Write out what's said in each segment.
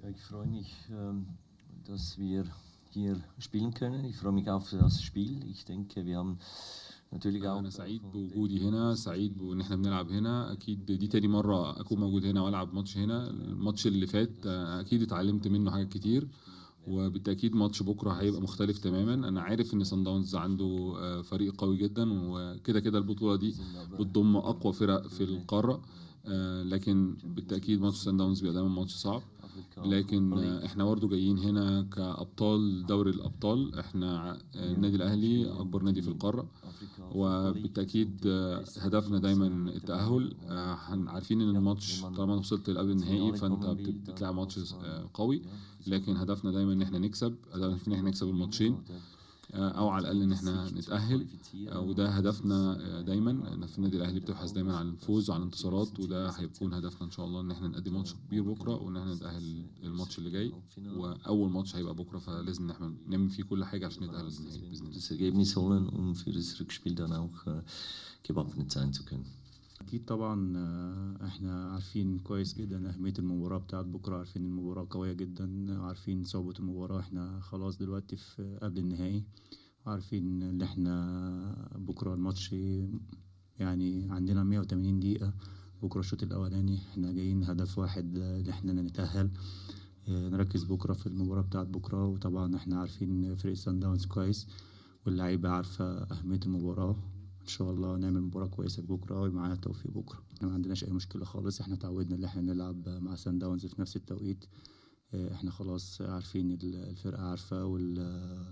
Ja, ich freue mich, ähm, dass wir hier spielen können. Ich freue mich auf das Spiel. Ich denke, wir haben natürlich auch. انا سعيد بوجودي هنا سعيد بان احنا بنلعب هنا اكيد دي تاني مره اكون موجود هنا والعب ماتش هنا الماتش اللي فات آه، اكيد اتعلمت منه حاجات كتير وبالتاكيد ماتش بكره هيبقى مختلف تماما انا عارف ان صن داونز عنده آه، فريق قوي جدا وكده كده البطوله دي بتضم اقوى فرق في القاره آه، لكن بالتاكيد ماتش صن داونز بيبقى دايما ماتش صعب لكن آه، احنا برضه جايين هنا كابطال دوري الابطال احنا ع- آه، النادي الاهلي اكبر نادي في القاره وبالتاكيد آه، هدفنا دايما التاهل آه، هن- عارفين ان الماتش طالما وصلت لقبل النهائي فانت بت- بتلعب ماتش آه، قوي لكن هدفنا دايما ان احنا نكسب هدفنا ان احنا نكسب الماتشين آه، او على الاقل ان احنا نتاهل آه، وده هدفنا آه، دايما إن في النادي الاهلي بتبحث دايما عن الفوز وعن الانتصارات وده هيكون هدفنا ان شاء الله ان احنا نقدم ماتش كبير بكره وان احنا نتاهل الماتش اللي جاي واول ماتش هيبقى بكره فلازم ان احنا نعمل فيه كل حاجه عشان نتاهل للنهائي باذن الله das Ergebnis holen, um für das Rückspiel dann auch äh, gewappnet sein zu können. أكيد طبعا آه، إحنا عارفين كويس جدا أهمية المباراة بتاعت بكرة عارفين المباراة قوية جدا عارفين صعوبة المباراة إحنا خلاص دلوقتي في قبل النهائي عارفين إن إحنا بكرة الماتش يعني عندنا 180 دقيقة بكرة الشوط الأولاني إحنا جايين هدف واحد آه، إن إحنا نتأهل آه، نركز بكرة في المباراة بتاعت بكرة وطبعا إحنا عارفين فريق سان داونز كويس واللعيبة عارفة أهمية المباراة ان شاء الله نعمل مباراه كويسه بكره ومعانا التوفيق بكره احنا ما عندناش اي مشكله خالص احنا تعودنا ان احنا نلعب مع سان داونز في نفس التوقيت اه، احنا خلاص عارفين ال- الفرقه عارفه وال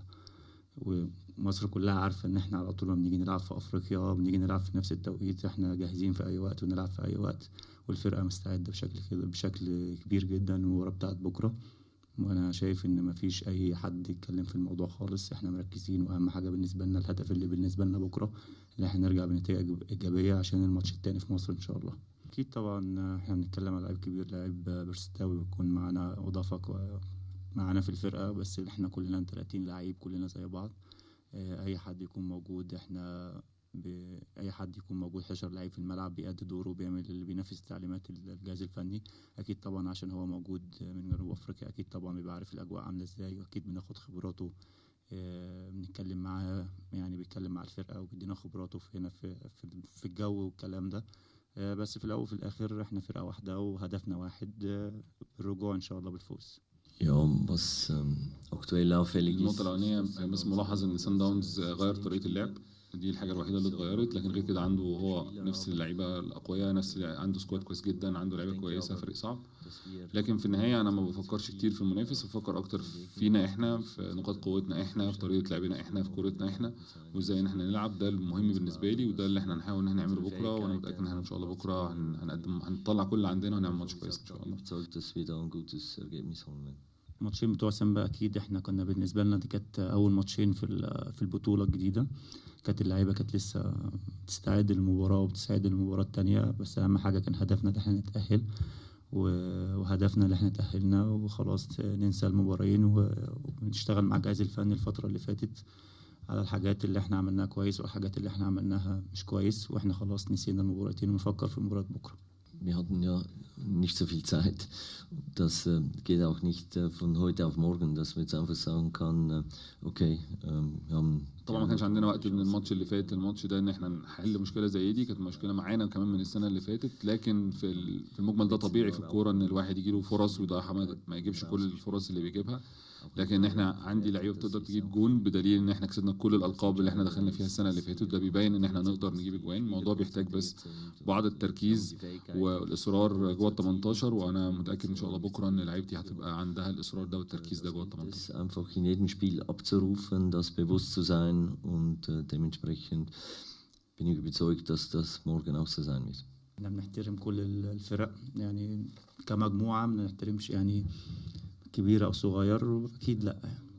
ومصر كلها عارفه ان احنا على طول لما بنيجي نلعب في افريقيا بنيجي نلعب في نفس التوقيت احنا جاهزين في اي وقت ونلعب في اي وقت والفرقه مستعده بشكل كده بشكل كبير جدا المباراه بتاعت بكره وانا شايف ان مفيش اي حد يتكلم في الموضوع خالص احنا مركزين واهم حاجه بالنسبه لنا الهدف اللي بالنسبه لنا بكره ان احنا نرجع بنتيجه إيجاب- ايجابيه عشان الماتش التاني في مصر ان شاء الله اكيد طبعا احنا بنتكلم على لعيب كبير لعيب بيرستاوي بيكون معانا اضافه كو- معانا في الفرقه بس احنا كلنا 30 لعيب كلنا زي بعض اه، اي حد يكون موجود احنا ب... اي حد يكون موجود 11 لعيب في الملعب بيأدي دوره بيعمل اللي بينفذ تعليمات الجهاز الفني اكيد طبعا عشان هو موجود من جنوب افريقيا اكيد طبعا بيبقى عارف الاجواء عامله ازاي واكيد بناخد خبراته آه، بنتكلم معاه يعني بيتكلم مع الفرقه وبيدينا خبراته في هنا في في, في الجو والكلام ده آه، بس في الاول وفي الاخر احنا فرقه واحده وهدفنا واحد آه، الرجوع ان شاء الله بالفوز Ja, was ähm, aktuell auffällig ist. النقطة الأولانية بس ملاحظ إن سان داونز غير طريقة اللعب دي الحاجة الوحيدة اللي اتغيرت لكن غير كده عنده هو نفس اللعيبة الأقوياء نفس عنده سكواد كويس جدا عنده لعيبة كويسة فريق صعب لكن في النهاية أنا ما بفكرش كتير في المنافس بفكر أكتر فينا إحنا في نقاط قوتنا إحنا في طريقة لعبنا إحنا في كورتنا إحنا وإزاي إن إحنا نلعب ده المهم بالنسبة لي وده اللي إحنا هنحاول إن إحنا نعمله بكرة وأنا متأكد إن إحنا إن شاء الله بكرة هن- هنقدم هنطلع كل اللي عندنا ونعمل ماتش كويس إن شاء الله überzeugt, dass wir da ein gutes Ergebnis holen werden. الماتشين بتوع سامبا اكيد احنا كنا بالنسبه لنا دي كانت اول ماتشين في ال- في البطوله الجديده كانت اللعيبه كانت لسه بتستعد للمباراه وبتستعد للمباراه التانية بس اهم حاجه كان هدفنا ان احنا نتاهل و- وهدفنا ان احنا تاهلنا وخلاص ننسى المبارين و- ونشتغل مع الجهاز الفني الفتره اللي فاتت على الحاجات اللي احنا عملناها كويس والحاجات اللي احنا عملناها مش كويس واحنا خلاص نسينا المباراتين ونفكر في مباراه بكره Wir hatten ja nicht so viel Zeit. Das äh, geht auch nicht äh, von heute auf morgen, dass man jetzt einfach sagen kann, äh, okay, ähm, wir haben طبعا ما كانش عندنا وقت من الماتش اللي فات الماتش ده ان احنا نحل مشكله زي دي كانت مشكله معانا كمان من السنه اللي فاتت لكن في ال- في المجمل ده طبيعي في الكوره ان الواحد يجي له فرص وده حمد ما يجيبش كل الفرص اللي بيجيبها لكن احنا عندي لعيبه بتقدر تجيب جون بدليل ان احنا كسبنا كل الالقاب اللي احنا دخلنا فيها السنه اللي فاتت ده بيبين ان احنا نقدر نجيب اجوان الموضوع بيحتاج بس بعض التركيز والاصرار جوه ال 18 وانا متاكد ان شاء الله بكره ان لعيبتي هتبقى عندها الاصرار ده والتركيز ده جوه ال 18 das einfach in jedem Spiel abzurufen, das bewusst zu sein und äh, dementsprechend bin ich überzeugt, dass das morgen auch so sein wird. احنا بنحترم كل ال- الفرق يعني كمجموعة ما بنحترمش يعني كبير أو صغير أكيد لأ